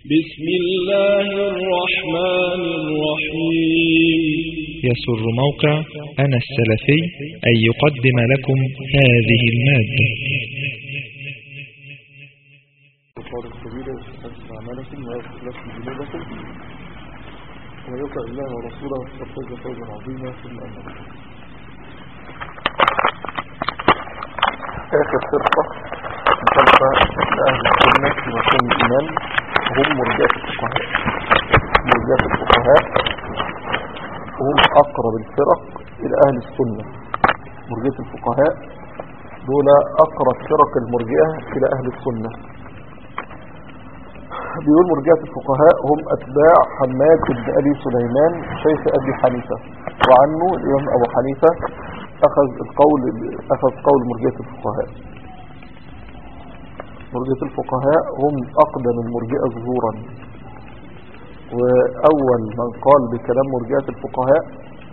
بسم الله الرحمن الرحيم يسر موقع أنا السلفي أن يقدم لكم هذه المادة الفوضى الكبيرة ويحسن أعمالكم ويغفر لكم ذنوبكم ويطع الله ورسوله فقد فوزا عظيما ثم أما بعد. آخر فرقة خلف أهل السنة في مفهوم الإيمان هم مرجاة الفقهاء مرجاة الفقهاء هم أقرب الفرق إلى أهل السنة مرجاة الفقهاء دول أقرب فرق المرجئة إلى أهل السنة بيقول مرجئة الفقهاء هم أتباع حماد بن أبي سليمان شيخ أبي حنيفة وعنه الإمام أبو حنيفة أخذ القول أخذ قول مرجئة الفقهاء مرجئة الفقهاء هم أقدم المرجئة ظهورا وأول من قال بكلام مرجئة الفقهاء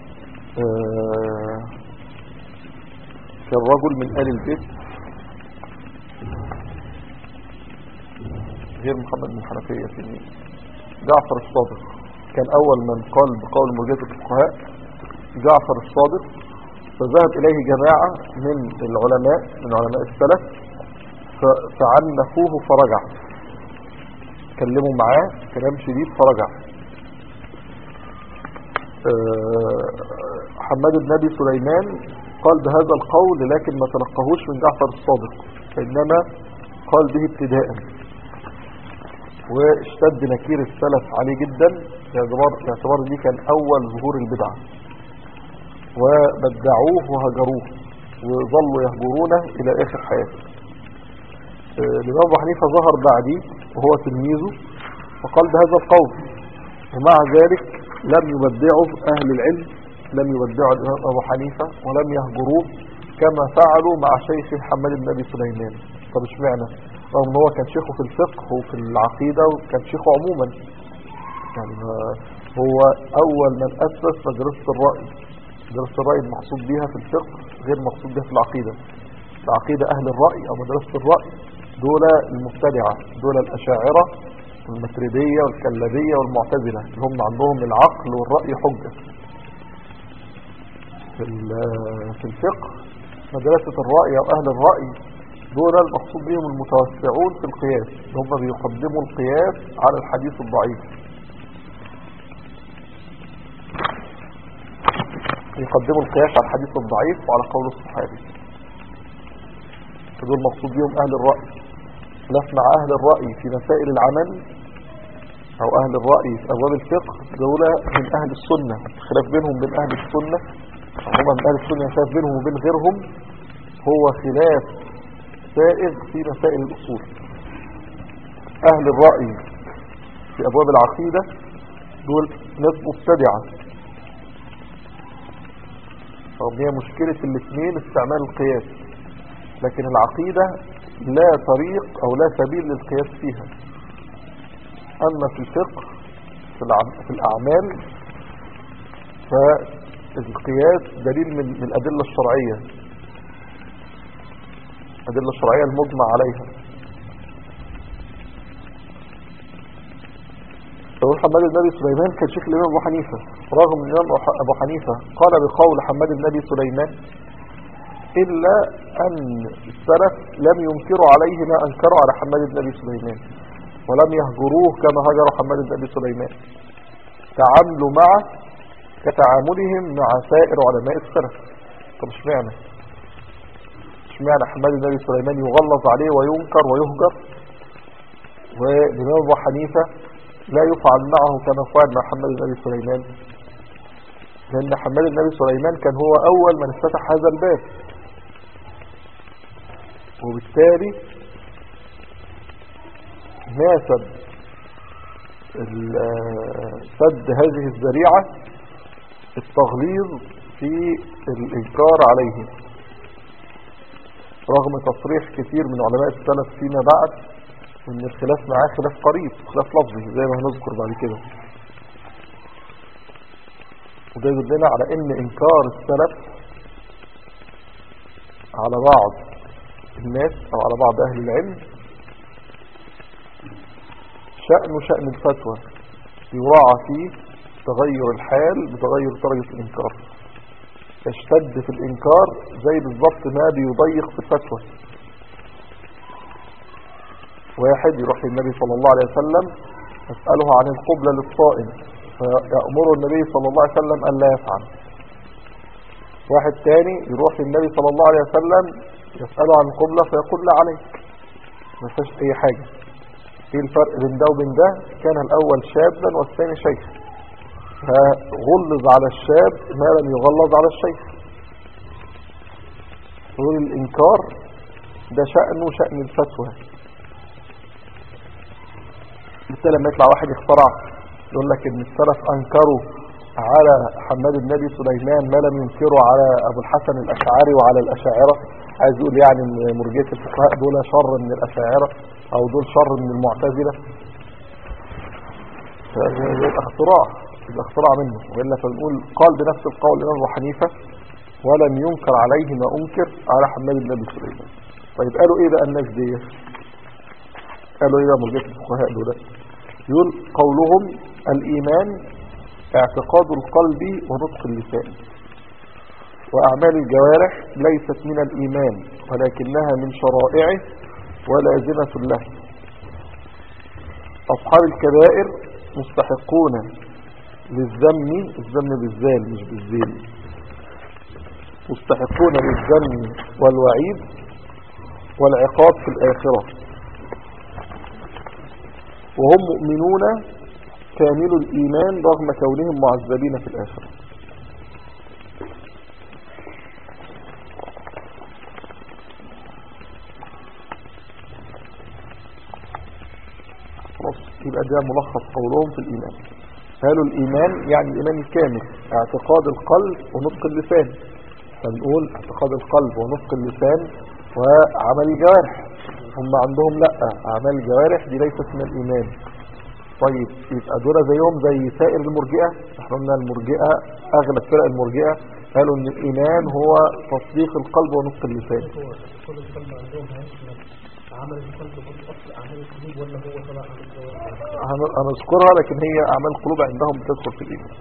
آه، كان رجل من آل البيت غير محمد بن حنفية في جعفر الصادق كان أول من قال بقول مرجئة الفقهاء جعفر الصادق فذهب إليه جماعة من العلماء من علماء السلف ف- فعنفوه فرجع كلموا معاه كلام شديد فرجع آه، حماد بن أبي سليمان قال بهذا القول لكن ما تلقهوش من جعفر الصادق إنما قال به ابتداء واشتد نكير السلف عليه جدا باعتبار باعتبار دي كان أول ظهور البدعة وبدعوه وهجروه وظلوا يهجرونه إلى آخر حياته آه، الإمام أبو حنيفة ظهر بعديه وهو تلميذه فقال بهذا القول ومع ذلك لم يبدعه أهل العلم لم يبدعوا الإمام أبو حنيفة ولم يهجروه كما فعلوا مع شيخه محمد بن أبي سليمان طب اشمعنى رغم ان هو كان شيخه في الفقه وفي العقيدة وكان شيخه عموما يعني ما- هو أول من أسس مدرسة الرأي مدرسة الرأي المقصود بها في الفقه غير مقصود بها في العقيدة العقيدة أهل الرأي أو مدرسة الرأي دول المبتدعة دول الأشاعرة والمتردية والكلابية والمعتزلة اللي هم عندهم العقل والرأي حجة في ال- في الفقه مدرسة الرأي أو أهل الرأي دول المقصود بهم المتوسعون في القياس اللي هم بيقدموا القياس على الحديث الضعيف يقدموا القياس على الحديث الضعيف وعلى قول الصحابي دول مقصود بهم أهل الرأي خلاف مع أهل الرأي في مسائل العمل أو أهل الرأي في أبواب الفقه دول من أهل السنة خلاف بينهم وبين أهل السنة أو هم من أهل السنة خلاف بينهم وبين غيرهم هو خلاف سائغ في مسائل الأصول أهل الرأي في أبواب العقيدة دول ناس مبتدعة رغم هي مشكلة الاثنين استعمال القياس لكن العقيدة لا طريق أو لا سبيل للقياس فيها أما في الفقه في, الع- في الأعمال فالقياس دليل من من الأدلة الشرعية الأدلة الشرعية المجمع عليها فهو حماد بن أبي سليمان كان شيخ الإمام أبو حنيفة رغم أن الإمام أبو حنيفة قال بقول حماد بن أبي سليمان إلا أن السلف لم ينكروا عليه ما أنكروا على حماد بن أبي سليمان ولم يهجروه كما هجروا حماد بن أبي سليمان تعاملوا معه كتعاملهم مع سائر علماء السلف طب اشمعنى اشمعنى حماد بن أبي سليمان يغلظ عليه وينكر ويهجر والإمام أبو حنيفة لا يفعل معه كما فعل مع حماد بن أبي سليمان لأن حماد بن أبي سليمان كان هو أول من افتتح هذا الباب وبالتالي ناسب ال- آه، سد هذه الذريعة التغليظ في الإنكار عليه رغم تصريح كثير من علماء السلف فيما بعد ان الخلاف معاه خلاف قريب خلاف لفظي زي ما هنذكر بعد كده وده يدلنا على ان انكار السلف على بعض الناس او على بعض اهل العلم شأن شأن الفتوى يراعى فيه تغير الحال بتغير درجة الإنكار يشتد في الإنكار زي بالضبط ما بيضيق في الفتوى واحد يروح للنبي صلى الله عليه وسلم يسأله عن القبلة للصائم فيأمره النبي صلى الله عليه وسلم أن لا يفعل واحد تاني يروح للنبي صلى الله عليه وسلم يسأله عن القبلة فيقول لا عليك ما فيش أي حاجة ايه الفرق بين ده وبين ده كان الأول شابا والثاني شيخ فغلظ على الشاب ما لم يغلظ على الشيخ يقول الإنكار ده شأنه شأن الفتوى مثل لما يطلع واحد يخترع يقول لك ان السلف انكروا على حماد النبي سليمان ما لم ينكروا على ابو الحسن الاشعري وعلى الاشاعره عايز يقول يعني ان مرجئه الفقهاء دول شر من الاشاعره او دول شر من المعتزله يبقى اختراع يبقى اختراع منه والا فنقول قال بنفس القول الامام ابو حنيفه ولم ينكر عليه ما انكر على حماد النبي سليمان طيب قالوا ايه بقى الناس دي قالوا ايه بقى مرجئه الفقهاء دول يقول قولهم الإيمان اعتقاد القلب ونطق اللسان وأعمال الجوارح ليست من الإيمان ولكنها من شرائعه ولازمة له أصحاب الكبائر مستحقون للذم الذم بالذال مش بالذيل مستحقون للذم والوعيد والعقاب في الآخرة وهم مؤمنون كامل الإيمان رغم كونهم معذبين في الآخرة خلاص يبقى ده ملخص قولهم في الإيمان قالوا الإيمان يعني الإيمان الكامل اعتقاد القلب ونطق اللسان فنقول اعتقاد القلب ونطق اللسان وعمل الجوارح هم عندهم لا أعمال الجوارح دي ليست من الإيمان طيب يبقى دول زيهم زي سائر المرجئة احنا قلنا المرجئة أغلب فرق المرجئة قالوا ان الإيمان هو تصديق القلب ونطق اللسان كل القلب عندهم هيشمل عمل القلب بالأصل أعمال القلوب ولا هو تبع عمل الجوارح؟ هن- هنذكرها لكن هي أعمال القلوب عندهم بتدخل في الإيمان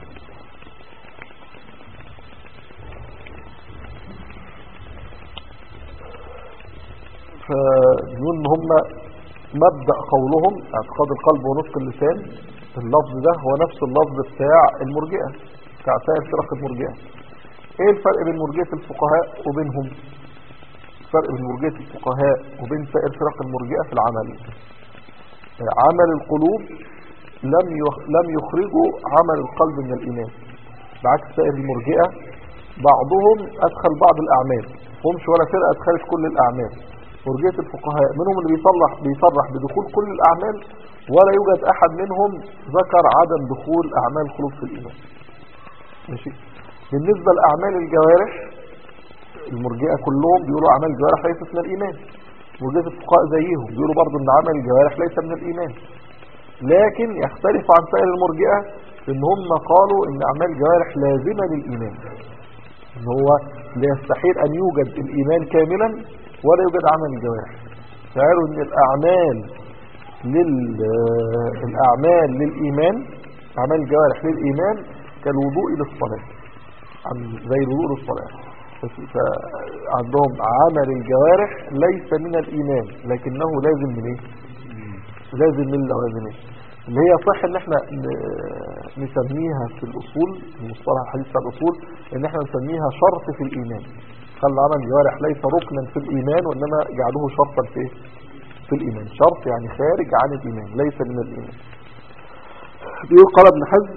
فنقول ان هم مبدأ قولهم اعتقاد القلب ونطق اللسان اللفظ ده هو نفس اللفظ بتاع المرجئة بتاع سائر فرق المرجئة ايه الفرق بين مرجئة الفقهاء وبينهم الفرق بين مرجئة الفقهاء وبين سائر فرق المرجئة في العمل عمل القلوب لم يخ- لم يخرجوا عمل القلب من الإيمان بعكس سائر المرجئة بعضهم أدخل بعض الأعمال همش ولا فرقة أدخلت كل الأعمال مرجئة الفقهاء منهم اللي بيصلح بيصرح بدخول كل الأعمال ولا يوجد أحد منهم ذكر عدم دخول أعمال القلوب في الإيمان ماشي بالنسبة لأعمال الجوارح المرجئة كلهم بيقولوا أعمال الجوارح ليست من الإيمان مرجئة الفقهاء زيهم بيقولوا برضو أن عمل الجوارح ليس من الإيمان لكن يختلف عن سائر المرجئة ان هم قالوا ان اعمال الجوارح لازمة للايمان ان هو لا يستحيل ان يوجد الايمان كاملا ولا يوجد عمل الجوارح فقالوا ان الاعمال لل الاعمال للايمان اعمال الجوارح للايمان كالوضوء للصلاة عن- زي الوضوء للصلاة بس- فعندهم عمل الجوارح ليس من الايمان لكنه لازم من ايه لازم من اللوازمين اللي هي صح ان احنا ن- نسميها في الاصول المصطلح الحديث بتاع الاصول ان احنا نسميها شرط في الايمان خلى عمل الجوارح ليس ركنا في الايمان وانما جعله شرطا في إيه؟ في الايمان شرط يعني خارج عن الايمان ليس من الايمان بيقول قال ابن حزم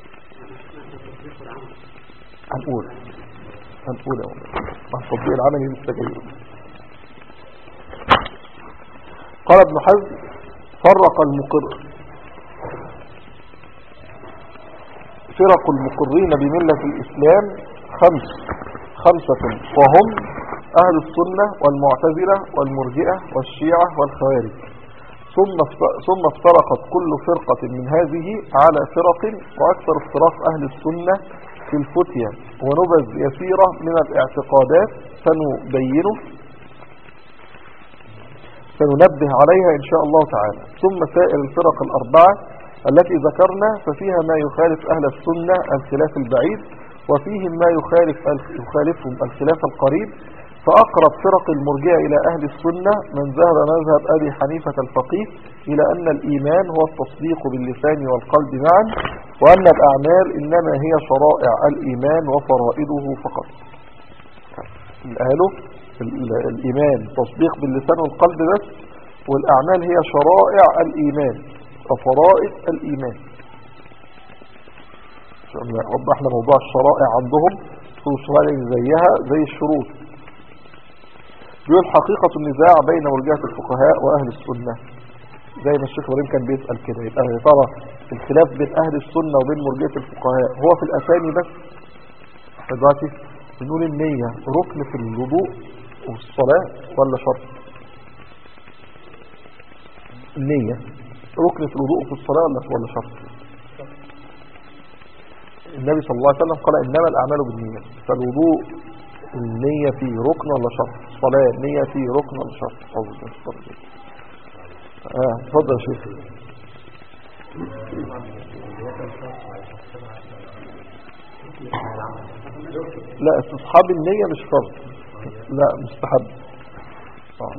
هنقول هنقول يا ولد عن تطبيق العملي لسه جاي قال ابن حزم فرق المقر فرق المقرين بملة الإسلام خمس خمسة وهم أهل السنة والمعتزلة والمرجئة والشيعة والخوارج ثم افت- ثم افترقت كل فرقة من هذه على فرق وأكثر افتراق أهل السنة في الفتية ونبذ يسيرة من الاعتقادات سنبينه سننبه عليها إن شاء الله تعالى ثم سائر الفرق الأربعة التي ذكرنا ففيها ما يخالف أهل السنة الخلاف البعيد وفيهم ما يخالف يخالفهم الخلاف القريب فأقرب فرق المرجع إلى أهل السنة من ذهب مذهب أبي حنيفة الفقيه إلى أن الإيمان هو التصديق باللسان والقلب معا وأن الأعمال إنما هي شرائع الإيمان وفرائده فقط قالوا ال- الإيمان تصديق باللسان والقلب بس والأعمال هي شرائع الإيمان وفرائض الإيمان عشان وضحنا موضوع الشرائع عندهم في الشرائع زيها زي الشروط بيقول حقيقة النزاع بين مرجعة الفقهاء وأهل السنة زي ما الشيخ ابراهيم كان بيسأل كده يبقى يا ترى الخلاف بين أهل السنة وبين مرجعة الفقهاء هو في الأسامي بس احنا دلوقتي بنقول النية ركن في الوضوء والصلاة ولا شرط النية ركن في الوضوء في الصلاة ولا ولا شرط النبي صلى الله عليه وسلم قال إنما الأعمال بالنية فالوضوء النية فيه ركن ولا شرط الصلاة النية فيه ركن ولا شرط أفضل اتفضل اه اتفضل يا شيخ لا استصحاب النية مش فرض لا مستحب اه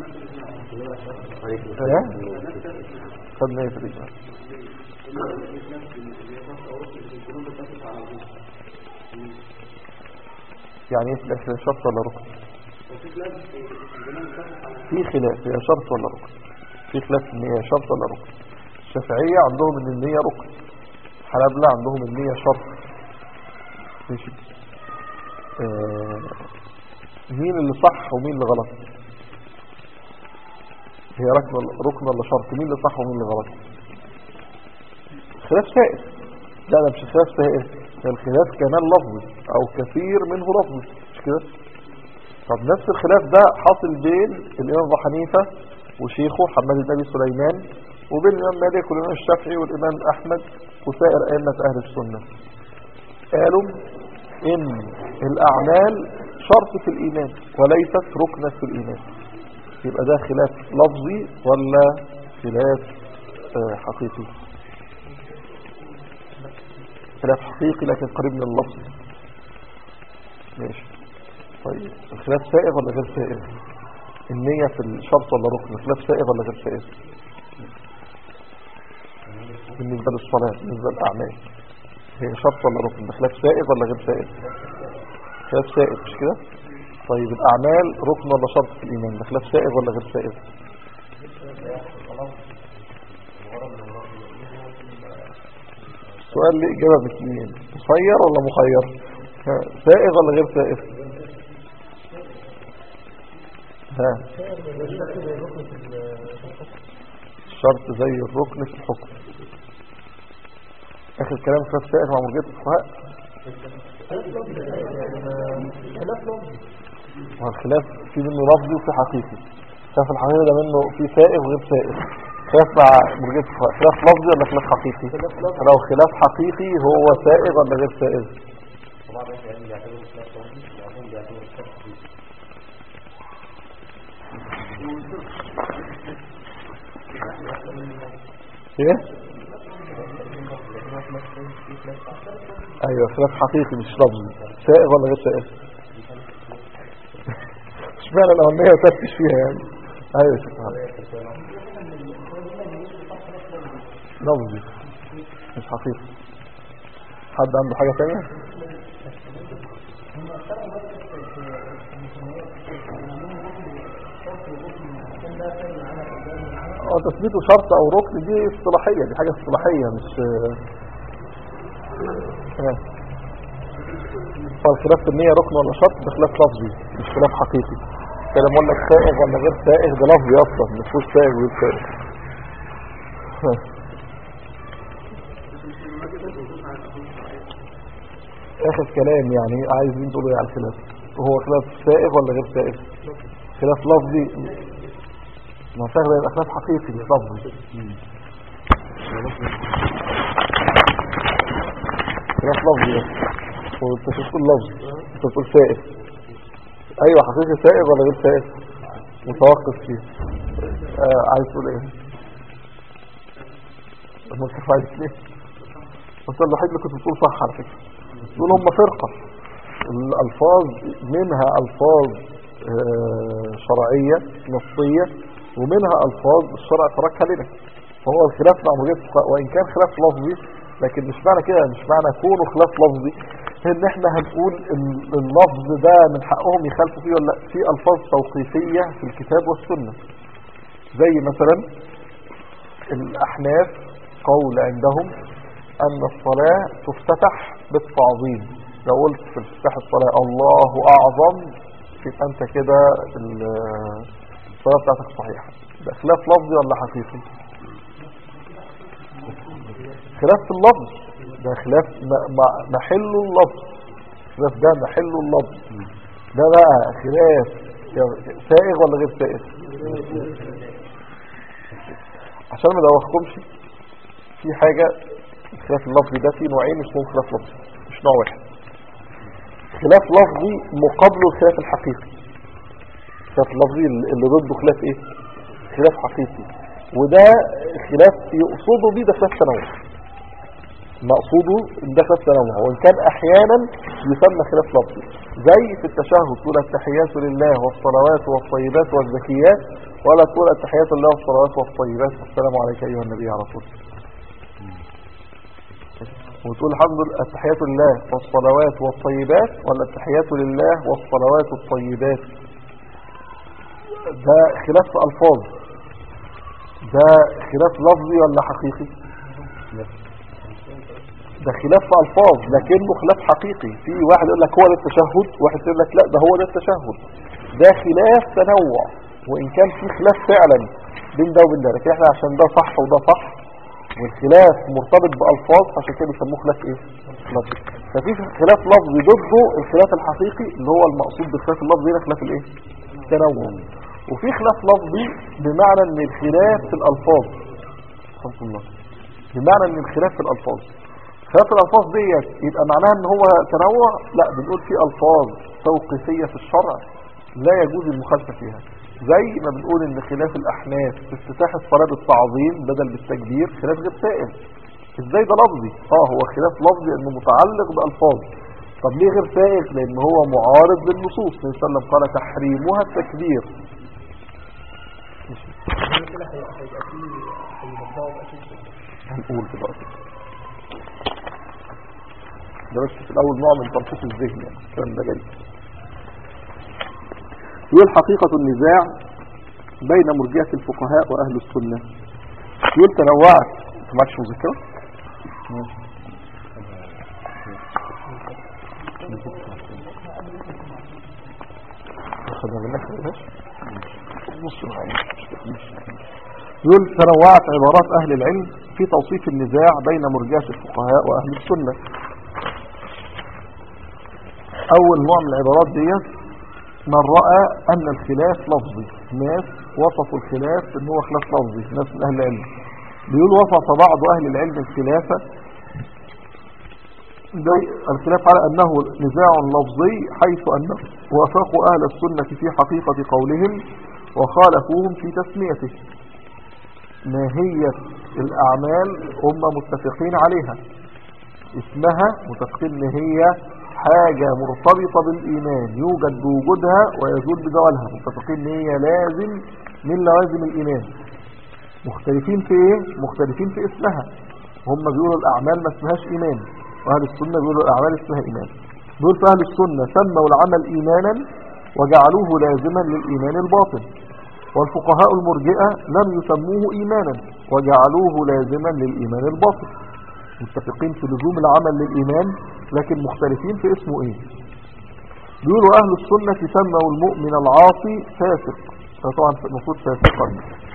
ايه خد نية في الإجمال يعني ايه في الإحسان شرط ولا ركن في خلاف هي شرط ولا ركن في خلاف ان هي شرط ولا ركن الشافعية عندهم ان النية ركن الحنابلة عندهم النية شرط ماشي آه مين اللي صح ومين اللي غلط هي ركن ولا ركن ولا شرط مين اللي صح ومين اللي غلط خلاف سائر لا ده مش خلاف سائر ده الخلاف كمان لفظي او كثير منه لفظي مش كده طب نفس الخلاف ده حاصل بين الامام ابو حنيفه وشيخه محمد بن ابي سليمان وبين الامام مالك والامام الشافعي والامام احمد وسائر ائمه اهل السنه قالوا ان الاعمال شرط في الايمان وليست ركنا في الايمان يبقى ده خلاف لفظي ولا خلاف آه، حقيقي خلاف حقيقي لكن قريب من اللفظ ماشي طيب الخلاف سائغ ولا غير سائغ النية في الشرط ولا ركن الخلاف سائغ ولا غير سائغ بالنسبة للصلاة بالنسبة للأعمال هي شرط ولا ركن خلاف سائغ ولا غير سائغ خلاف سائغ مش كده طيب الأعمال ركن ولا شرط في الإيمان ده خلاف سائغ ولا غير سائغ سؤال ليه إجابة باثنين مسير ولا مخير ها، سائغ ولا غير سائغ ها شرط زي الركن في الحكم اخر كلام خلاف سائغ مع مرجئة الفقهاء والخلاف في منه لفظي وفي حقيقي خلاف الحقيقي ده منه في سائغ وغير سائغ خلاف مع مرجئة الفقهاء خلاف لفظي ولا خلاف حقيقي لو خلاف حقيقي هو سائغ ولا غير سائغ ايه ايوه خلاف حقيقي مش لفظي سائغ ولا غير سائغ اشمعنى الاولانيه وتفتش فيها يعني ايوه سبحان لفظي مش حقيقي حد عنده حاجه ثانيه اه تثبيته شرط او ركن دي اصطلاحيه دي حاجه اصطلاحيه مش آه. فالخلاف في النية ركن ولا شرط ده خلاف لفظي مش خلاف حقيقي كده بقول لك سائغ ولا غير سائغ ده لفظي اصلا مش فيهوش سائغ وغير سائغ ها. اخر كلام يعني عايزين تقولوا ايه على الخلاف هو خلاف سائغ ولا غير سائغ خلاف لفظي ما سائغ ده يبقى خلاف حقيقي مش لفظي خلاف لفظي بس وانت مش بتقول لفظي انت بتقول سائغ ايوه حقيقي سائغ ولا غير سائغ متوقف فيه آه عايز تقول ايه المنصف عايز ليه انت الوحيد اللي كنت بتقول صح على فكره تقول هم فرقه الالفاظ منها الفاظ آه شرعيه نصيه ومنها الفاظ الشرع تركها لنا فهو الخلاف مع موجود وان كان خلاف لفظي لكن مش معنى كده مش معنى كونه خلاف لفظي ان احنا هنقول ال- اللفظ ده من حقهم يخالفوا فيه ولا لا في الفاظ توقيفيه في الكتاب والسنه زي مثلا الأحناف قول عندهم أن الصلاة تفتتح بالتعظيم لو قلت في افتتاح الصلاة الله أعظم يبقى أنت كده ال- الصلاة بتاعتك صحيحة ده خلاف لفظي ولا حقيقي خلاف في اللفظ ده خلاف م- م- محل اللفظ خلاف ده محل اللفظ ده بقى خلاف سائغ ولا غير سائغ عشان ما ادوخكمش في حاجة الخلاف اللفظي ده في نوعين اسمهم خلاف لفظي مش نوع واحد خلاف لفظي مقابله الخلاف الحقيقي الخلاف اللفظي اللي ضده خلاف ايه خلاف حقيقي وده خلاف يقصده بيه ده خلاف تنوع مقصوده ان ده خلاف تنوع وان كان احيانا يسمى خلاف لفظي زي في التشهد تقول التحيات لله والصلوات والطيبات والزكيات ولا تقول التحيات لله والصلوات والطيبات والسلام عليك ايها النبي على طول وتقول الحمد لله التحيات لله والصلوات والطيبات ولا التحيات لله والصلوات الطيبات ده خلاف في الفاظ ده خلاف لفظي ولا حقيقي ده خلاف في الفاظ لكنه خلاف حقيقي في واحد يقول لك هو ده التشهد واحد يقول لك لا ده هو ده التشهد ده خلاف تنوع وان كان في خلاف فعلا بين ده وبين ده لكن احنا عشان ده صح وده صح والخلاف مرتبط بالفاظ عشان كده بيسموه خلاف ايه لفظي ففي خلاف لفظي ضده الخلاف الحقيقي اللي هو المقصود بالخلاف اللفظي هنا خلاف الايه التنوع وفي خلاف لفظي بمعنى ان الخلاف في الالفاظ سبحان الله بمعنى ان الخلاف في الالفاظ خلاف الالفاظ ديت يبقى معناها ان هو تنوع لا بنقول في الفاظ توقيفيه في الشرع لا يجوز المخالفه فيها زي ما بنقول ان خلاف الاحناف في افتتاح الصلاه بالتعظيم بدل بالتكبير خلاف غير سائل ازاي ده لفظي اه هو خلاف لفظي انه متعلق بالفاظ طب ليه غير سائل لان هو معارض للنصوص النبي صلى الله عليه وسلم قال تحريمها التكبير يعني كده هي- هيبقى فيه هيبقى أكيد هنقول دلوقتي ده بس في الاول نوع من تنقيص الذهن يعني الكلام ده جاي يقول حقيقة النزاع بين مرجئة الفقهاء وأهل السنة يقول تنوعت انت معكش مذكرة؟ ماشي أخذها منك ماشي نص معايا يقول تنوعت عبارات أهل العلم في توصيف النزاع بين مرجئة الفقهاء وأهل السنة أول نوع من العبارات دي من رأى أن الخلاف لفظي ناس وصفوا الخلاف أنه هو خلاف لفظي ناس من أهل العلم بيقول وصف بعض أهل العلم الخلاف زي الخلاف على أنه نزاع لفظي حيث أنه وافقوا أهل السنة في حقيقة قولهم وخالفوهم في تسميته ماهية الأعمال هم متفقين عليها اسمها متفقين ان هي حاجة مرتبطة بالإيمان يوجد بوجودها ويزول بزوالها متفقين ان هي لازم من لوازم الإيمان مختلفين في ايه؟ مختلفين في اسمها هم بيقولوا الأعمال ما اسمهاش إيمان وأهل السنة بيقولوا الأعمال اسمها إيمان دول في أهل السنة سموا العمل إيمانا وجعلوه لازما للإيمان الباطن والفقهاء المرجئة لم يسموه إيمانا وجعلوه لازما للإيمان الباطن متفقين في لزوم العمل للإيمان لكن مختلفين في اسمه إيه بيقولوا أهل السنة سموا المؤمن العاصي فاسق ده طبعا المفروض فاسقا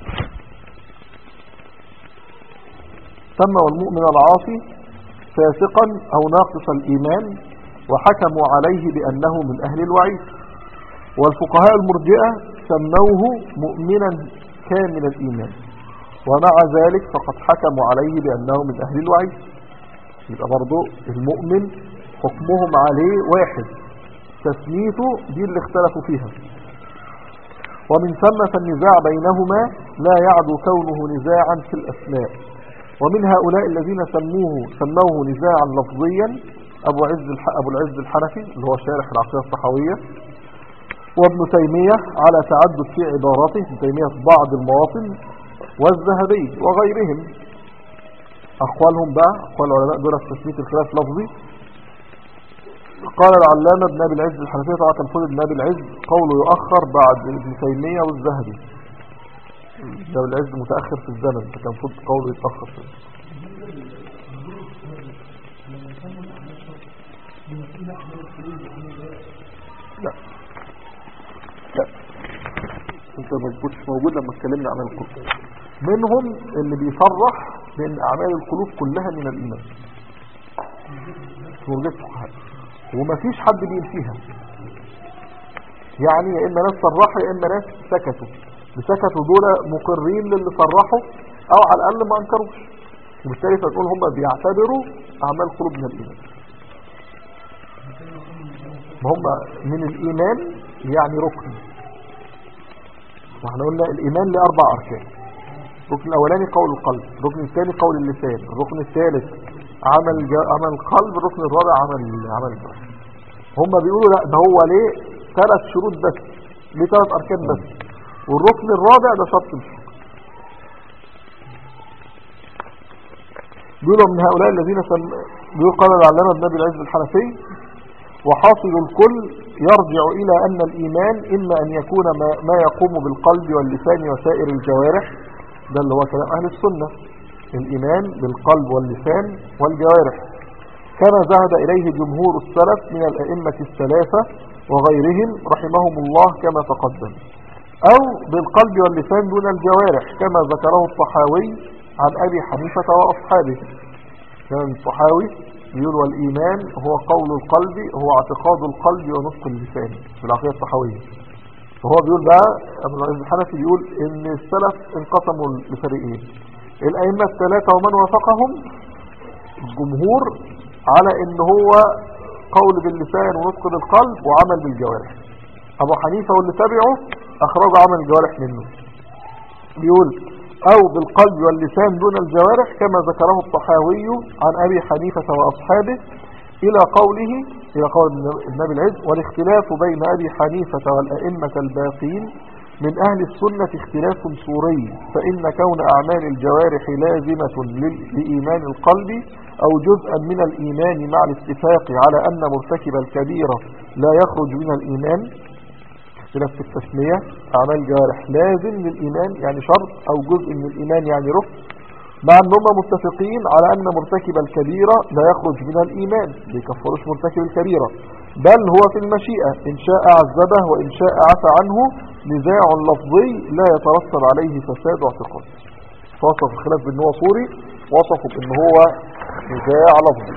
سموا المؤمن العاصي فاسقا أو ناقص الإيمان وحكموا عليه بأنه من أهل الوعيد والفقهاء المرجئة سموه مؤمنا كامل الإيمان ومع ذلك فقد حكموا عليه بأنه من أهل الوعيد يبقى برضو المؤمن حكمهم عليه واحد تسميته دي اللي اختلفوا فيها ومن ثم فالنزاع بينهما لا يعدو كونه نزاعا في الأسماء ومن هؤلاء الذين سموه سموه نزاعا لفظيا أبو, عز الح... أبو العز الحنفي اللي هو شارح العقيدة الصحوية وابن تيمية على تعدد في عباراته ابن تيمية في بعض المواطن والذهبي وغيرهم أقوالهم بقى أقوال العلماء دول في تثبيت الخلاف لفظي قال العلامة ابن أبي العز الحنفية طبعا كان المفروض ابن أبي العز قوله يؤخر بعد ابن تيمية والذهبي ابن أبي العز متأخر في الزمن فكان المفروض قوله يتأخر في الزمن لا لا انت ما كنتش موجود لما اتكلمنا عن القلوب منهم اللي بيصرح بان اعمال القلوب كلها من الايمان في وجهه فقهاء ومفيش حد بينفيها يعني يا اما ناس صرحوا يا اما ناس سكتوا اللي سكتوا دول مقرين للي صرحوا او على الاقل ما انكروش وبالتالي فنقول هم بيعتبروا اعمال القلوب من الايمان ما هم من الإيمان يعني ركن احنا قلنا الإيمان له أربع أركان الركن الأولاني قول القلب الركن الثاني قول اللسان الركن الثالث عمل جا... عمل القلب الركن الرابع عمل عمل الجوارح هم بيقولوا لا ده هو ليه ثلاث شروط بس ليه ثلاث أركان بس والركن الرابع ده شرط مش بيقولوا من هؤلاء الذين سم... بيقول قال العلامة ابن أبي العز الحنفي وحاصل الكل يرجع إلى أن الإيمان إما أن يكون ما, ما يقوم بالقلب واللسان وسائر الجوارح ده اللي هو كلام أهل السنة الإيمان بالقلب واللسان والجوارح كما ذهب إليه جمهور السلف من الأئمة الثلاثة وغيرهم رحمهم الله كما تقدم أو بالقلب واللسان دون الجوارح كما ذكره الطحاوي عن أبي حنيفة وأصحابه كان الطحاوي بيقول والإيمان هو قول القلب هو اعتقاد القلب ونطق اللسان في العقيدة الطحاوية فهو بيقول بقى ابن العز الحنفي بيقول ان السلف انقسموا لفريقين الأئمة الثلاثة ومن وافقهم الجمهور على ان هو قول باللسان ونطق بالقلب وعمل بالجوارح ابو حنيفة واللي تبعه اخرج عمل الجوارح منه بيقول أو بالقلب واللسان دون الجوارح كما ذكره الطحاوي عن أبي حنيفة وأصحابه إلى قوله إلى قول النبي العز والاختلاف بين أبي حنيفة والأئمة الباقين من أهل السنة اختلاف صوري فإن كون أعمال الجوارح لازمة لإيمان القلب أو جزءا من الإيمان مع الاتفاق على أن مرتكب الكبيرة لا يخرج من الإيمان اختلاف في التسمية أعمال الجوارح لازم للإيمان يعني شرط أو جزء من الإيمان يعني ركن مع أنهم متفقين على أن مرتكب الكبيرة لا يخرج من الإيمان بيكفرش مرتكب الكبيرة بل هو في المشيئة إن شاء عذبه وإن شاء عفى عنه نزاع لفظي لا يترتب عليه فساد واعتقاد فوصف الخلاف بأنه هو صوري وصفه بأنه هو نزاع لفظي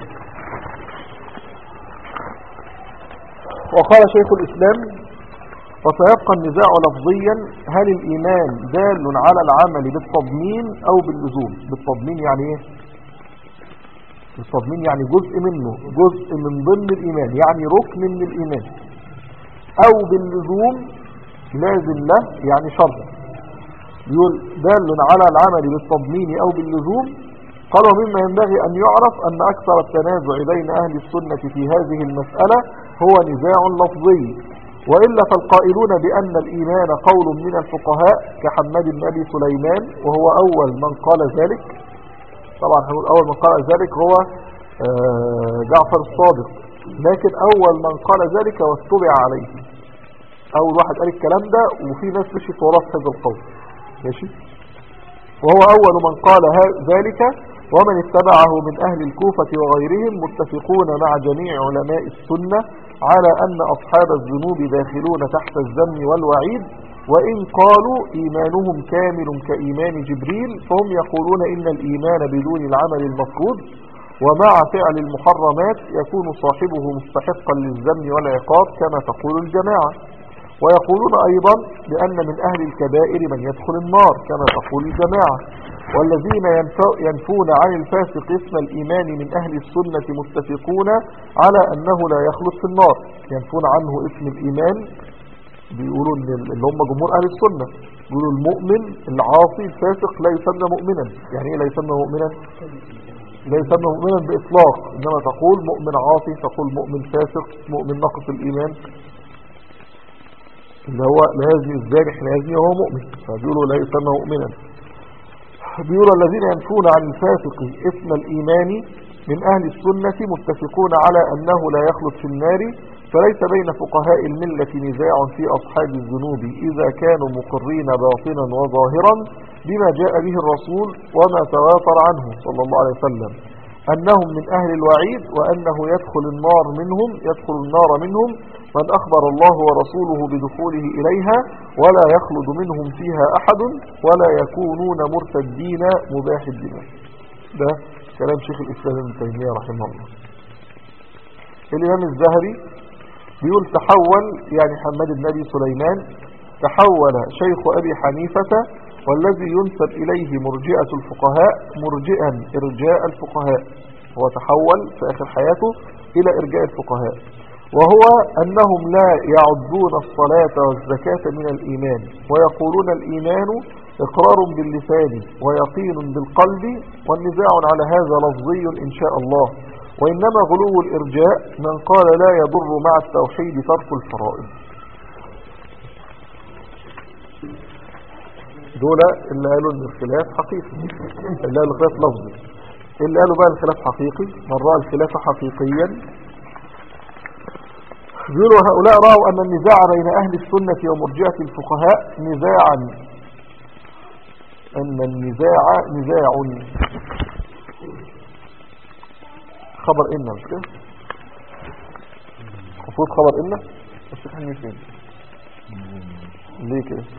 وقال شيخ الإسلام وسيبقى النزاع لفظيا هل الإيمان دال على العمل بالتضمين أو باللزوم بالتضمين يعني ايه بالتضمين يعني جزء منه جزء من ضمن الإيمان يعني ركن من الإيمان أو باللزوم لازم له يعني شرط يقول دال على العمل بالتضمين أو باللزوم قال ومما ينبغي أن يعرف أن أكثر التنازع بين أهل السنة في هذه المسألة هو نزاع لفظي وإلا فالقائلون بأن الإيمان قول من الفقهاء كحماد بن أبي سليمان وهو أول من قال ذلك طبعا هنقول أول من قال ذلك هو جعفر الصادق لكن أول من قال ذلك واتبع عليه أول واحد قال الكلام ده وفي ناس مشي وراه هذا القول ماشي وهو أول من قال ذلك ومن اتبعه من أهل الكوفة وغيرهم متفقون مع جميع علماء السنة على أن أصحاب الذنوب داخلون تحت الذم والوعيد وإن قالوا إيمانهم كامل كإيمان جبريل فهم يقولون إن الإيمان بدون العمل المفروض ومع فعل المحرمات يكون صاحبه مستحقا للذم والعقاب كما تقول الجماعة ويقولون أيضا بأن من أهل الكبائر من يدخل النار كما تقول الجماعة والذين ينفون عن الفاسق اسم الإيمان من أهل السنة متفقون على أنه لا يخلص في النار ينفون عنه اسم الإيمان بيقولوا ان اللي هم جمهور اهل السنة بيقولوا المؤمن العاصي الفاسق لا يسمى مؤمنا يعني ايه لا يسمى مؤمنا لا يسمى مؤمنا باطلاق انما تقول مؤمن عاصي تقول مؤمن فاسق مؤمن نقص الايمان اللي هو لا يزني الزاني حين يزني وهو مؤمن فبيقولوا لا يسمى مؤمنا بيقولوا الذين ينفون عن الفاسق اسم الإيمان من أهل السنة متفقون على أنه لا يخلد في النار فليس بين فقهاء الملة نزاع في أصحاب الذنوب إذا كانوا مقرين باطنا وظاهرا بما جاء به الرسول وما تواتر عنه صلى الله عليه وسلم أنهم من أهل الوعيد وأنه يدخل النار منهم يدخل النار منهم من أخبر الله ورسوله بدخوله إليها ولا يخلد منهم فيها أحد ولا يكونون مرتدين مباح الدماء ده كلام شيخ الإسلام ابن تيمية رحمه الله الإمام الزهري بيقول تحول يعني حماد بن أبي سليمان تحول شيخ أبي حنيفة والذي ينسب إليه مرجئة الفقهاء مرجئا إرجاء الفقهاء هو تحول في آخر حياته إلى إرجاء الفقهاء وهو أنهم لا يعدون الصلاة والزكاة من الإيمان ويقولون الإيمان إقرار باللسان ويقين بالقلب والنزاع على هذا لفظي إن شاء الله وإنما غلو الإرجاء من قال لا يضر مع التوحيد ترك الفرائض دول اللي قالوا ان الخلاف حقيقي اللي قالوا الخلاف لفظي اللي قالوا بقى الخلاف حقيقي من رأى الخلاف حقيقيا بيقولوا هؤلاء رأوا أن النزاع بين أهل السنة ومرجئة الفقهاء نزاعا أن النزاع نزاع خبر إن مش كده المفروض خبر إن بس احنا فين ليه كده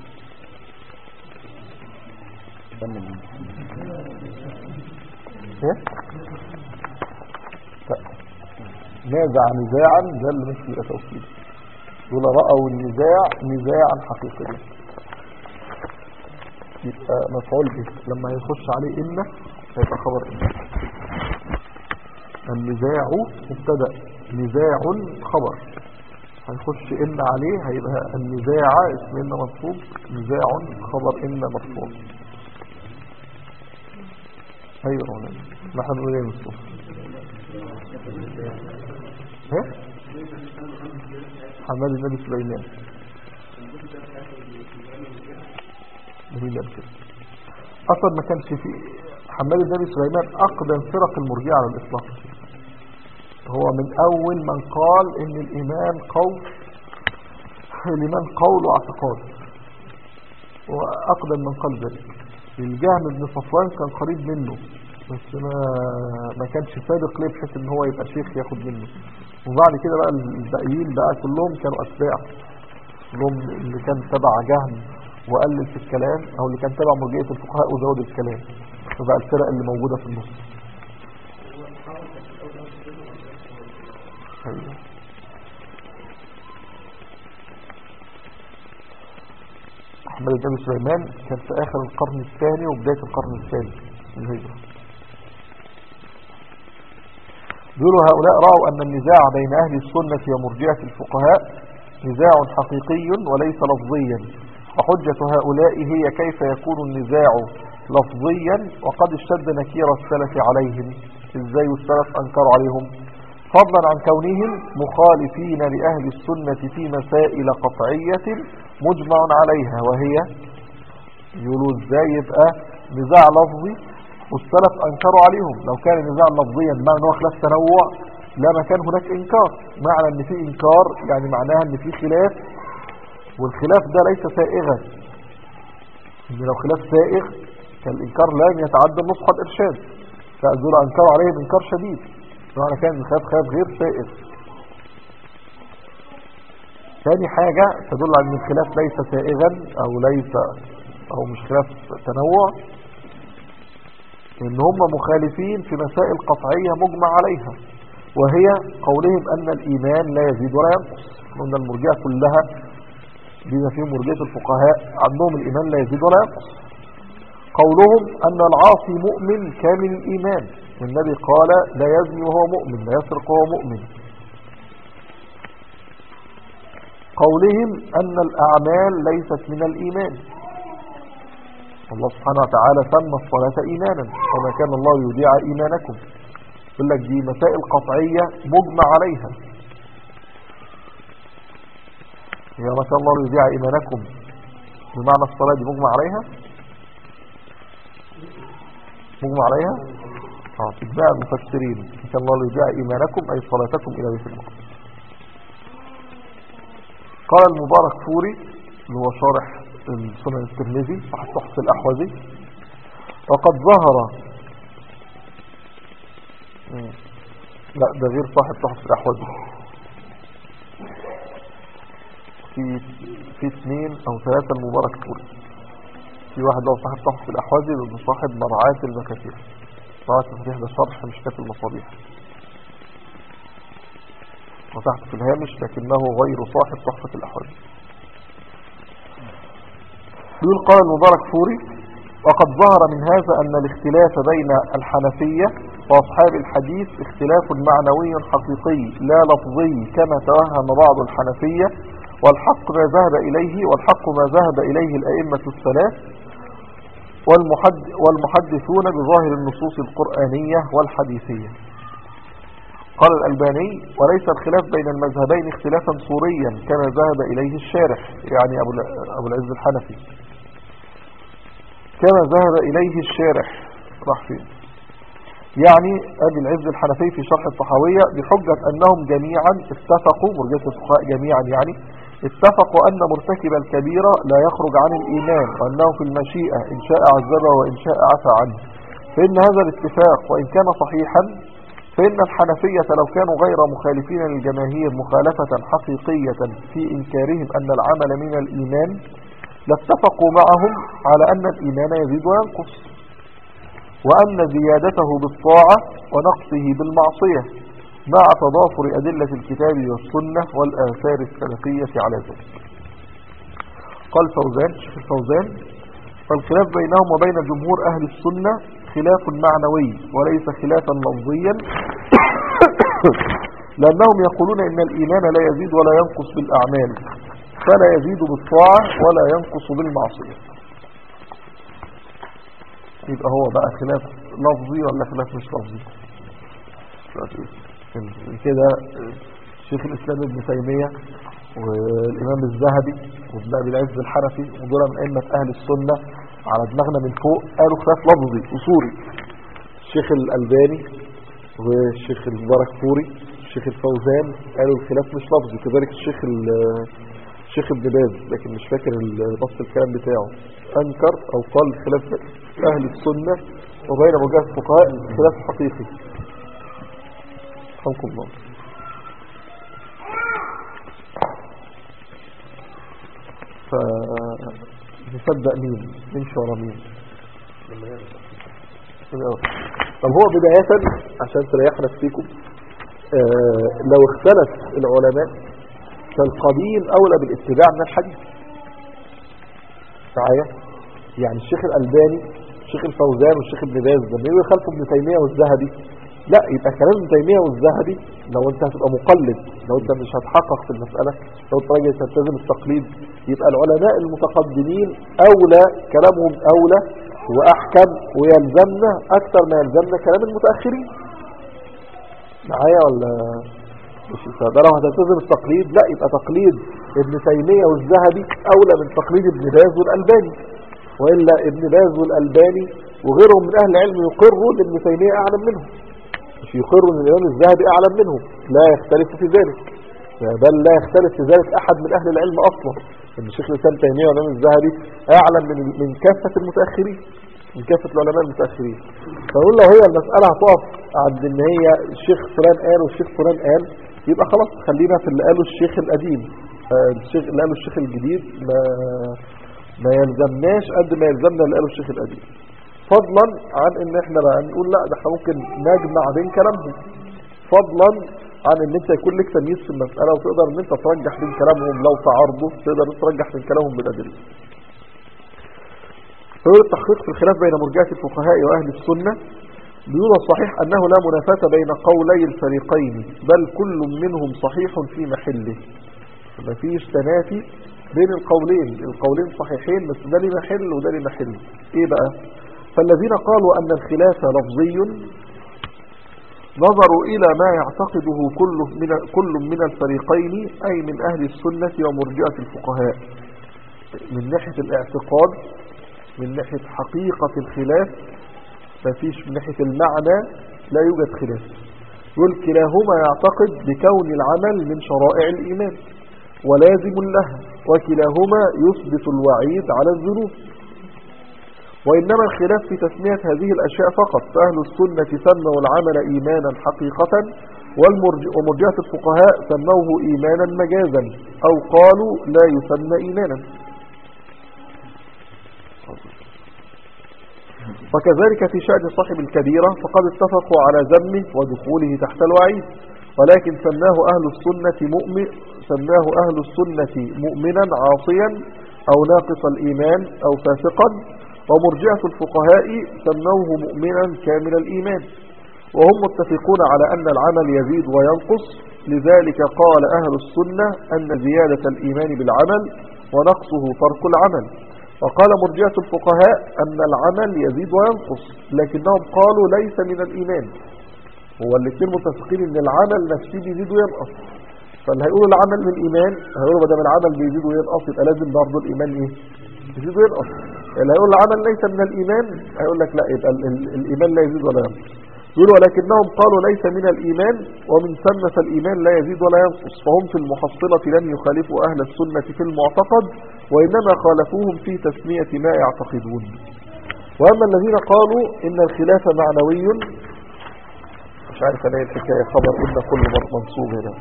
ايه لا. نازع نزاعا ده اللي مش بيبقى توكيد دول رأوا النزاع نزاعا حقيقيا يبقى مفعول به لما يخش عليه إن هيبقى خبر إن النزاع مبتدا نزاع خبر هيخش إن عليه هيبقى النزاع اسم إن منصوب نزاع خبر إن مرفوع ايوه مولانا نحن نقول ايه مصطفى ايه حماد النبي سليمان جميل كده اصلا ما كانش في حماد النبي سليمان اقدم فرق المرجئه على الاطلاق هو من اول من قال ان الايمان قول الايمان قول واعتقاد واقدم من قال ذلك الجهم بن صفوان كان قريب منه بس ما ما كانش سابق ليه بحيث ان هو يبقى شيخ ياخد منه وبعد كده بقى الباقيين بقى كلهم كانوا اتباع كلهم اللي كان تبع جهم وقلل في الكلام او اللي كان تبع مرجئه الفقهاء وزود الكلام فبقى الفرق اللي موجوده في النص ايوه أحمد بن سليمان كان في آخر القرن الثاني وبداية القرن الثالث الهجرة بيقولوا هؤلاء رأوا أن النزاع بين أهل السنة ومرجئة الفقهاء نزاع حقيقي وليس لفظيا وحجة هؤلاء هي كيف يكون النزاع لفظيا وقد اشتد نكير السلف عليهم ازاي السلف أنكروا عليهم فضلا عن كونهم مخالفين لأهل السنة في مسائل قطعية مجمع عليها وهي يقولوا ازاي يبقى نزاع لفظي والسلف انكروا عليهم لو كان النزاع لفظيا معنى ان هو خلاف تنوع لا ما كان هناك انكار معنى ان في انكار يعني معناها ان في خلاف والخلاف ده ليس سائغا ان لو خلاف سائغ كان الانكار لن يتعدى نصح الارشاد فدول انكروا عليهم انكار شديد معنى كان الخلاف خلاف غير سائغ ثاني حاجة تدل على ان الخلاف ليس سائغا او ليس او مش خلاف تنوع ان هم مخالفين في مسائل قطعية مجمع عليها وهي قولهم ان الايمان لا يزيد ولا ينقص ان المرجئة كلها بما فيهم مرجئة الفقهاء عندهم الايمان لا يزيد ولا ينقص قولهم ان العاصي مؤمن كامل الايمان النبي قال لا يزني وهو مؤمن لا يسرق وهو مؤمن قولهم أن الأعمال ليست من الإيمان الله سبحانه وتعالى سمى الصلاة إيمانا وما كان الله يوديع إيمانكم يقول لك دي مسائل قطعية مجمع عليها هي ما كان الله يوديع إيمانكم بمعنى الصلاة دي مجمع عليها مجمع عليها اه في اجماع المفسرين إن كان الله يوديع إيمانكم أي صلاتكم إلى بيت المقدس قال المبارك فوري اللي هو شارح السنن الترمذي صاحب تحفة الأحوذي وقد ظهر مم. لا ده غير صاحب تحفة الأحوذي في في اثنين أو ثلاثة المبارك فوري في واحد هو صاحب تحفة الأحوذي وده صاحب مرعاة المكاتير مرعاة المكاتير ده شرح مشكاة المصابيح وتحت في الهامش لكنه غير صاحب تحفة الأحوال يقول قال المبارك فوري وقد ظهر من هذا أن الاختلاف بين الحنفية وأصحاب الحديث اختلاف معنوي حقيقي لا لفظي كما توهم بعض الحنفية والحق ما ذهب إليه والحق ما ذهب إليه الأئمة الثلاث والمحد والمحدثون بظاهر النصوص القرآنية والحديثية قال الألباني وليس الخلاف بين المذهبين اختلافا صوريا كما ذهب إليه الشارح يعني أبو أبو العز الحنفي كما ذهب إليه الشارح راح فين يعني أبي العز الحنفي في شرح الطحاوية بحجة أنهم جميعا اتفقوا مرجة الفقهاء جميعا يعني اتفقوا أن مرتكب الكبيرة لا يخرج عن الإيمان وأنه في المشيئة إن شاء عذبه وإن شاء عفى عنه فإن هذا الاتفاق وإن كان صحيحا فإن الحنفية لو كانوا غير مخالفين للجماهير مخالفة حقيقية في إنكارهم أن العمل من الإيمان لاتفقوا معهم على أن الإيمان يزيد وينقص وأن زيادته بالطاعة ونقصه بالمعصية مع تضافر أدلة الكتاب والسنة والآثار السلفية على ذلك قال فوزان شيخ الفوزان فالخلاف بينهم وبين جمهور أهل السنة خلاف معنوي وليس خلافا لفظيا لأنهم يقولون إن الإيمان لا يزيد ولا ينقص بالأعمال فلا يزيد بالطاعة ولا ينقص بالمعصية يبقى هو بقى خلاف لفظي ولا خلاف مش لفظي كده شيخ الإسلام ابن تيمية والإمام الذهبي وابن أبي العز الحنفي ودول من أئمة أهل السنة على دماغنا من فوق قالوا خلاف لفظي أصولي الشيخ الألباني والشيخ المبارك فوري الشيخ الفوزان قالوا الخلاف مش لفظي كذلك الشيخ الشيخ ابن باز لكن مش فاكر نص الكلام بتاعه أنكر أو قال خلاف أهل السنة وبين مجاهد الفقهاء خلاف حقيقي رحمكم الله فنصدق مين نمشي ورا مين طب هو بداية عشان تريح نفسيكم آه لو اختلف العلماء فالقديم أولى بالاتباع من الحديث معايا يعني الشيخ الألباني الشيخ الفوزان والشيخ ابن باز لما يجوا يخالفوا ابن تيمية والذهبي لا يبقى كلام ابن تيمية والذهبي لو انت هتبقى مقلد لو انت مش هتحقق في المسألة لو انت راجل تلتزم التقليد يبقى العلماء المتقدمين أولى كلامهم أولى وأحكم ويلزمنا أكثر ما يلزمنا كلام المتأخرين معايا ولا مش ده لو هتلتزم التقليد لا يبقى تقليد ابن تيمية والذهبي أولى من تقليد ابن باز والألباني وإلا ابن باز والألباني وغيرهم من أهل العلم يقروا ان ابن تيمية أعلم منهم مش يقروا ان الإمام الذهبي أعلم منهم لا يختلف في ذلك بل لا يختلف في ذلك أحد من أهل العلم أصلا ان الشيخ الإسلام تيمية والإمام الذهبي أعلم من من كافة المتأخرين من كافة العلماء المتأخرين فنقول لو هي المسألة هتقف عند ان هي الشيخ فلان قال والشيخ فلان قال يبقى خلاص خلينا في اللي قاله الشيخ القديم الشيخ اللي قاله الشيخ الجديد ما ما يلزمناش قد ما يلزمنا اللي قاله الشيخ القديم فضلا عن ان احنا بقى نقول لا ده احنا ممكن نجمع بين كلامهم فضلا عن ان انت يكون لك تمييز في المسألة وتقدر ان انت ترجح بين كلامهم لو تعارضوا تقدر ترجح بين كلامهم بالأدلة فهو التحقيق في الخلاف بين مرجعة الفقهاء وأهل السنة بدون الصحيح أنه لا منافاة بين قولي الفريقين بل كل منهم صحيح في محله مفيش تنافي بين القولين القولين صحيحين بس ده ليه محل وده ليه محل ايه بقى فالذين قالوا ان الخلاف لفظي نظروا الى ما يعتقده كل من, كل من الفريقين اي من اهل السنة ومرجئة الفقهاء من ناحية الاعتقاد من ناحية حقيقة الخلاف مفيش من ناحية المعنى لا يوجد خلاف يقول كلاهما يعتقد بكون العمل من شرائع الإيمان ولازم لها وكلاهما يثبت الوعيد على الذنوب وإنما الخلاف في تسمية هذه الأشياء فقط فأهل السنة سموا العمل إيمانا حقيقة والمرج- ومرجئة الفقهاء سموه إيمانا مجازا أو قالوا لا يسمى إيمانا وكذلك في شأن صاحب الكبيرة فقد اتفقوا على ذمه ودخوله تحت الوعيد ولكن سماه أهل السنة مؤمن سماه أهل السنة مؤمنا عاصيا أو ناقص الإيمان أو فاسقا ومرجعة الفقهاء سموه مؤمنا كامل الإيمان وهم متفقون على أن العمل يزيد وينقص لذلك قال أهل السنة أن زيادة الإيمان بالعمل ونقصه ترك العمل وقال مرجعة الفقهاء أن العمل يزيد وينقص لكنهم قالوا ليس من الإيمان هو الاثنين متفقين ان العمل نفسه بيزيد وينقص فاللي هيقولوا العمل من الإيمان هيقولوا ما دام العمل بيزيد وينقص يبقى لازم برضه الإيمان إيه يزيد وينقص اللي هيقول العمل ليس من الإيمان هيقول لك لا يبقى ال- ال- الإيمان لا يزيد ولا ينقص يقولوا ولكنهم قالوا ليس من الإيمان ومن ثم فالإيمان لا يزيد ولا ينقص فهم في المحصلة لم يخالفوا أهل السنة في المعتقد وإنما خالفوهم في تسمية ما يعتقدون وأما الذين قالوا إن الخلاف معنوي مش عارف أنا إيه الحكاية خبر إن كل مرة منصوب هنا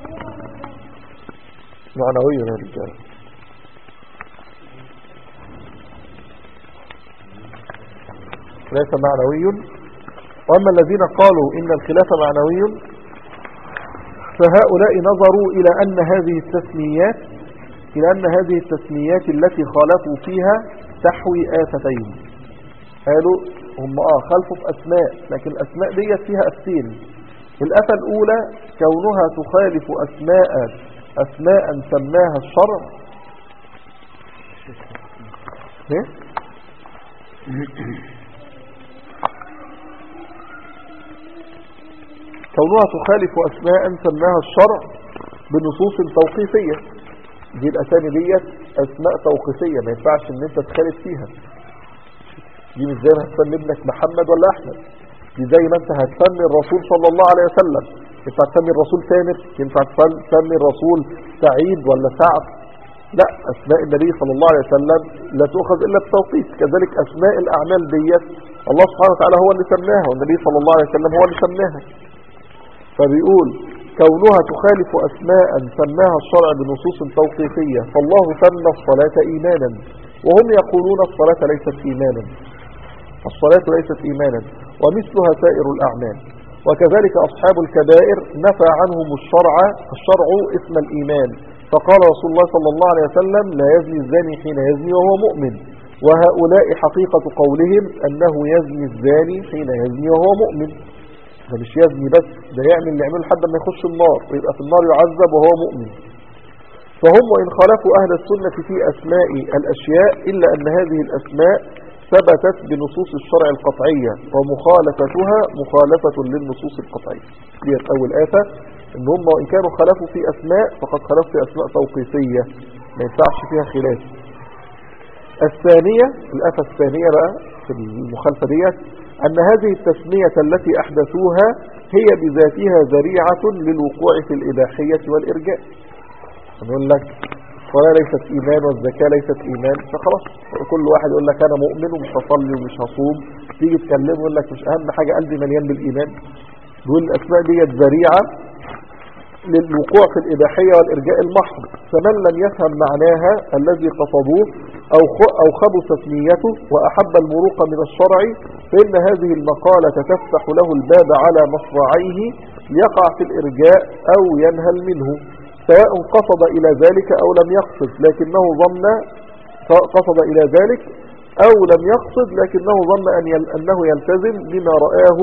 معنوي يا رجال خلاف معنوي وأما الذين قالوا إن الخلاف معنوي فهؤلاء نظروا إلى أن هذه التسميات إلى أن هذه التسميات التي خالفوا فيها تحوي آفتين قالوا هم آه خلفوا في أسماء لكن الأسماء ديت فيها أفتين الأفة الأولى كونها تخالف أسماء أسماء سماها الشرع إيه؟ كونها تخالف أسماء سماها الشرع بنصوص توقيفية دي الأسامي ديت أسماء توقيفية ما ينفعش ان انت تخالف فيها دي مش زي ما هتسمي ابنك محمد ولا أحمد دي زي ما انت هتسمي الرسول صلى الله عليه وسلم ينفع تسمي الرسول تامر ينفع تسمي الرسول سعيد ولا سعد لا أسماء النبي صلى الله عليه وسلم لا تؤخذ إلا بتوقيت كذلك أسماء الأعمال ديت الله سبحانه وتعالى هو اللي سماها والنبي صلى الله عليه وسلم هو اللي سماها فبيقول كونها تخالف أسماء سماها الشرع بنصوص توقيفية فالله سمى الصلاة إيمانا وهم يقولون الصلاة ليست إيمانا الصلاة ليست إيمانا ومثلها سائر الأعمال وكذلك أصحاب الكبائر نفى عنهم الشرع الشرع اسم الإيمان فقال رسول الله صلى الله عليه وسلم لا يزني الزاني حين يزني وهو مؤمن وهؤلاء حقيقة قولهم أنه يزني الزاني حين يزني وهو مؤمن ده مش يزني بس ده يعمل اللي يعمله لحد ما يخش النار ويبقى في النار يعذب وهو مؤمن فهم وإن خالفوا أهل السنة في أسماء الأشياء إلا أن هذه الأسماء ثبتت بنصوص الشرع القطعية ومخالفتها مخالفة للنصوص القطعية دي أول آفة إن هم وإن كانوا خالفوا في أسماء فقد خالفوا في أسماء توقيفية ما ينفعش فيها خلاف الثانية الآفة الثانية بقى في المخالفة ديت أن هذه التسمية التي أحدثوها هي بذاتها ذريعة للوقوع في الإباحية والإرجاء نقول لك الصلاة ليست إيمان والزكاة ليست إيمان فخلاص كل واحد يقول لك أنا مؤمن ومش هصلي ومش هصوم تيجي تكلمه يقول لك مش أهم حاجة قلبي مليان بالإيمان دول الأسماء ديت ذريعة للوقوع في الإباحية والإرجاء المحض فمن لم يفهم معناها الذي قصدوه أو أو خبثت نيته وأحب المروق من الشرع فإن هذه المقالة تفتح له الباب على مصراعيه ليقع في الإرجاء أو ينهل منه سواء قصد إلى ذلك أو لم يقصد لكنه ظن قصد إلى ذلك أو لم يقصد لكنه ظن أن يل أنه يلتزم بما رآه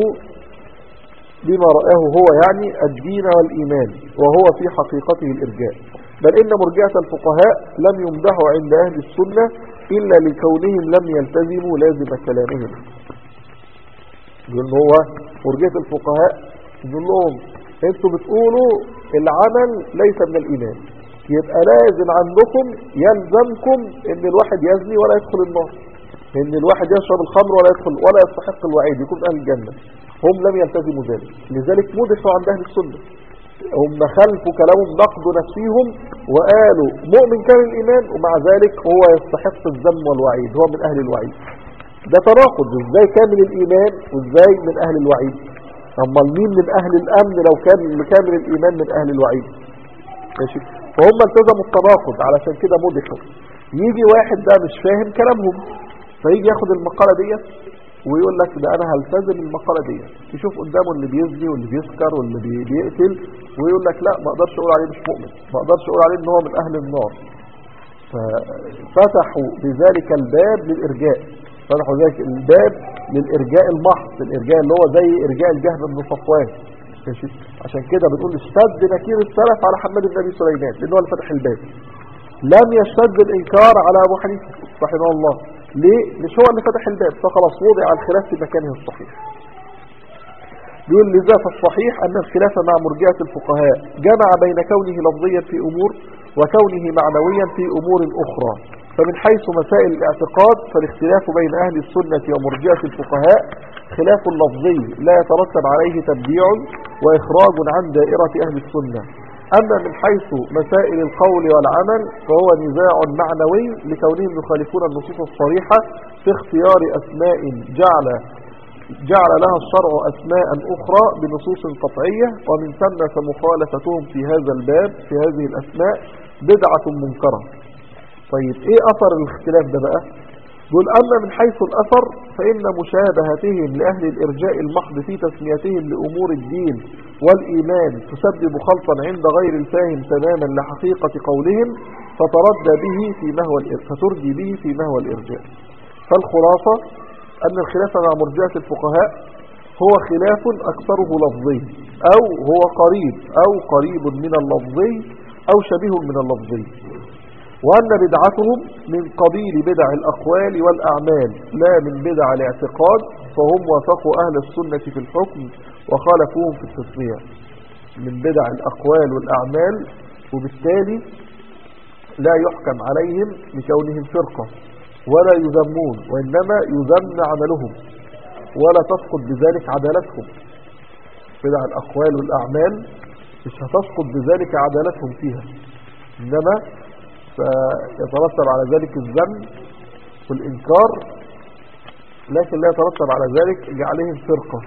بما رآه هو يعني الدين والإيمان وهو في حقيقته الإرجاء بل إن مرجئة الفقهاء لم يمدحوا عند أهل السنة إلا لكونهم لم يلتزموا لازم كلامهم يقول إن هو مرجئة الفقهاء يقول لهم انتوا بتقولوا العمل ليس من الإيمان يبقى لازم عندكم يلزمكم ان الواحد يزني ولا يدخل النار ان الواحد يشرب الخمر ولا يدخل ولا يستحق الوعيد يكون اهل الجنة هم لم يلتزموا ذلك لذلك مدحوا عند اهل السنة هم خلفوا كلامهم نقدوا نفسهم وقالوا مؤمن كان الإيمان ومع ذلك هو يستحق الذم والوعيد هو من أهل الوعيد ده تناقض ازاي كامل الإيمان وازاي من أهل الوعيد أما مين من أهل الأمن لو كان كامل الإيمان من أهل الوعيد ماشي فهم التزموا التناقض علشان كده مدحوا يجي واحد ده مش فاهم كلامهم فيجي ياخد المقالة ديت ويقول لك ده انا هلتزم المقالة دي يشوف قدامه اللي بيزني واللي بيسكر واللي بي- بيقتل ويقول لك لا ما اقدرش اقول عليه مش مؤمن ما اقدرش اقول عليه ان هو من اهل النار ففتحوا بذلك الباب للارجاء فتحوا ذلك الباب للارجاء المحض الارجاء اللي هو زي ارجاء الجهل بن صفوان ماشي عشان كده بنقول اشتد نكير السلف على حماد بن ابي سليمان لان هو اللي فتح الباب لم يشتد الإنكار على أبو حنيفة رحمه الله ليه؟ مش هو اللي فتح الباب فخلاص وضع الخلاف في مكانه الصحيح بيقول لذا فالصحيح أن الخلاف مع مرجئة الفقهاء جمع بين كونه لفظيا في أمور وكونه معنويا في أمور أخرى فمن حيث مسائل الاعتقاد فالاختلاف بين أهل السنة ومرجئة الفقهاء خلاف لفظي لا يترتب عليه تبديع وإخراج عن دائرة أهل السنة أما من حيث مسائل القول والعمل فهو نزاع معنوي لكونهم يخالفون النصوص الصريحة في اختيار أسماء جعل جعل لها الشرع أسماء أخرى بنصوص قطعية ومن ثم فمخالفتهم في هذا الباب في هذه الأسماء بدعة منكرة طيب إيه أثر الاختلاف ده بقى يقول أما من حيث الأثر فإن مشابهتهم لأهل الإرجاء المحض في تسميتهم لأمور الدين والإيمان تسبب خلطا عند غير الفاهم تماما لحقيقة قولهم فتردى به في مهوى الإر... فتردي به في مهوى الإرجاء فالخلاصة أن الخلاف مع مرجئة الفقهاء هو خلاف أكثره لفظي أو هو قريب أو قريب من اللفظي أو شبيه من اللفظي وأن بدعتهم من قبيل بدع الأقوال والأعمال لا من بدع الاعتقاد فهم وافقوا أهل السنة في الحكم وخالفوهم في التسمية من بدع الأقوال والأعمال وبالتالي لا يحكم عليهم بكونهم فرقة ولا يذمون وإنما يذم عملهم ولا تسقط بذلك عدالتهم بدع الأقوال والأعمال مش هتسقط بذلك عدالتهم فيها إنما فيترتب على ذلك الذم والإنكار لكن لا يترتب على ذلك جعلهم فرقة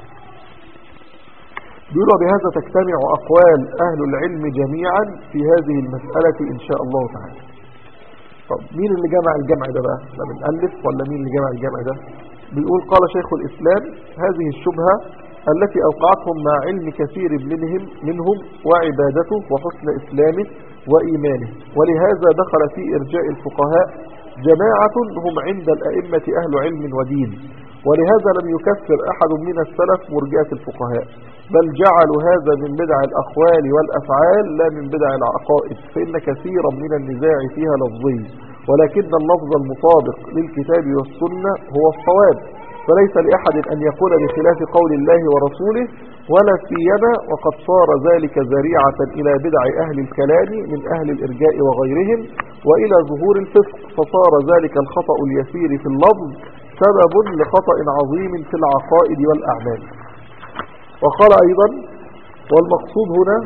بيقولوا بهذا تجتمع أقوال أهل العلم جميعا في هذه المسألة إن شاء الله تعالى طب مين اللي جمع الجمع ده بقى لا بنألف ولا مين اللي جمع الجمع ده بيقول قال شيخ الإسلام هذه الشبهة التي أوقعتهم مع علم كثير منهم منهم وعبادته وحسن إسلامه وإيمانه ولهذا دخل في إرجاء الفقهاء جماعة هم عند الأئمة أهل علم ودين ولهذا لم يكفر أحد من السلف مرجئة الفقهاء بل جعلوا هذا من بدع الأقوال والأفعال لا من بدع العقائد فإن كثيرا من النزاع فيها لفظي ولكن اللفظ المطابق للكتاب والسنة هو الصواب فليس لأحد أن يقول بخلاف قول الله ورسوله ولا سيما وقد صار ذلك ذريعة إلى بدع أهل الكلام من أهل الإرجاء وغيرهم وإلى ظهور الفسق فصار ذلك الخطأ اليسير في اللفظ سبب لخطأ عظيم في العقائد والأعمال وقال أيضا والمقصود هنا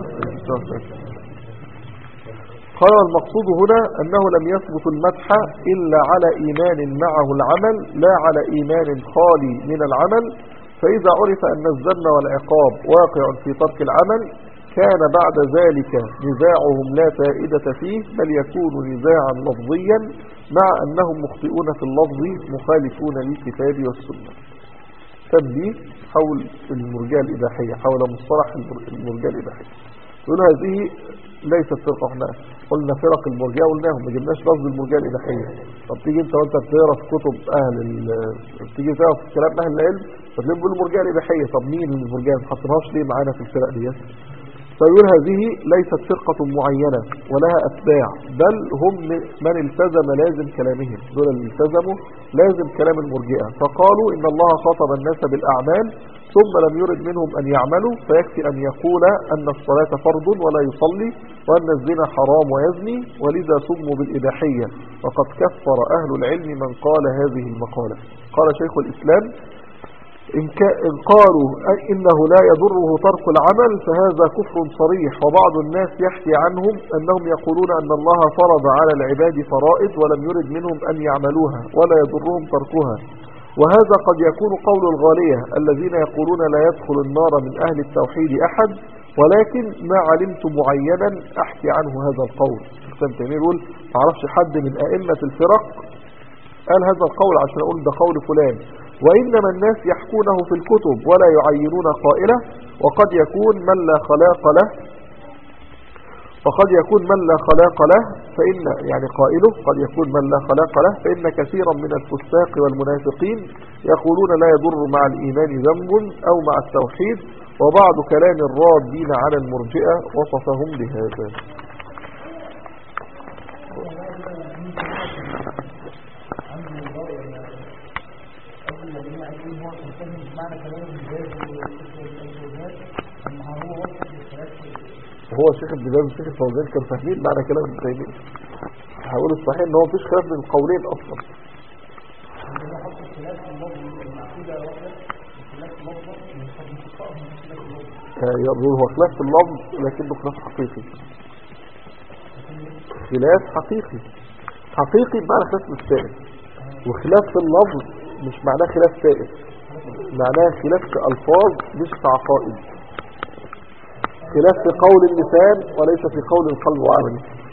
قال المقصود هنا أنه لم يثبت المدح إلا على إيمان معه العمل لا على إيمان خالي من العمل فإذا عرف أن الذم والعقاب واقع في ترك العمل كان بعد ذلك نزاعهم لا فائدة فيه بل يكون نزاعا لفظيا مع أنهم مخطئون في اللفظ مخالفون للكتاب والسنة تنبيه حول المرجاة الإباحية حول مصطلح المرجاة الإباحية يقول هذه ليست فرقة احنا قلنا فرق المرجاة قلناهم ما جبناش لفظ المرجاة الإباحية طب تيجي انت وانت بتقرا في كتب أهل ال... تيجي تقرا في كلام أهل العلم فتلاقيهم بيقولوا المرجاة الإباحية طب مين المرجاة ما حطيناهاش ليه معانا في الفرق ديت فيقول هذه ليست فرقة معينة ولها أتباع بل هم من التزم لازم كلامهم دول اللي التزموا لازم كلام المرجئة فقالوا إن الله خاطب الناس بالأعمال ثم لم يرد منهم أن يعملوا فيكفي أن يقول أن الصلاة فرض ولا يصلي وأن الزنا حرام ويزني ولذا سموا بالإباحية وقد كفر أهل العلم من قال هذه المقالة قال شيخ الإسلام إن, كا إن قالوا أي إنه لا يضره ترك العمل فهذا كفر صريح وبعض الناس يحكي عنهم أنهم يقولون أن الله فرض على العباد فرائض ولم يرد منهم أن يعملوها ولا يضرهم تركها وهذا قد يكون قول الغالية الذين يقولون لا يدخل النار من أهل التوحيد أحد ولكن ما علمت معينا أحكي عنه هذا القول الإسلام تيمية يقول معرفش حد من أئمة الفرق قال هذا القول عشان أقول ده قول فلان وإنما الناس يحكونه في الكتب ولا يعينون قائله وقد يكون من لا خلاق له وقد يكون من لا خلاق له فإن يعني قائله قد يكون من لا خلاق له فإن كثيرا من الفساق والمنافقين يقولون لا يضر مع الإيمان ذنب أو مع التوحيد وبعض كلام الرادين على المرجئة وصفهم بهذا هو شيخ ابن باز وشيخ الفوزان كانوا فاهمين معنى كلام ابن تيميه هقول الصحيح ان هو مفيش خلاف بين القولين اصلا يقول هو خلاف في اللفظ لكنه خلاف حقيقي خلاف حقيقي حقيقي بمعنى خلاف مش سائل وخلاف في اللفظ مش معناه خلاف سائل معناه خلاف في الفاظ مش في عقائد خلاف في قول اللسان وليس في قول القلب وعمله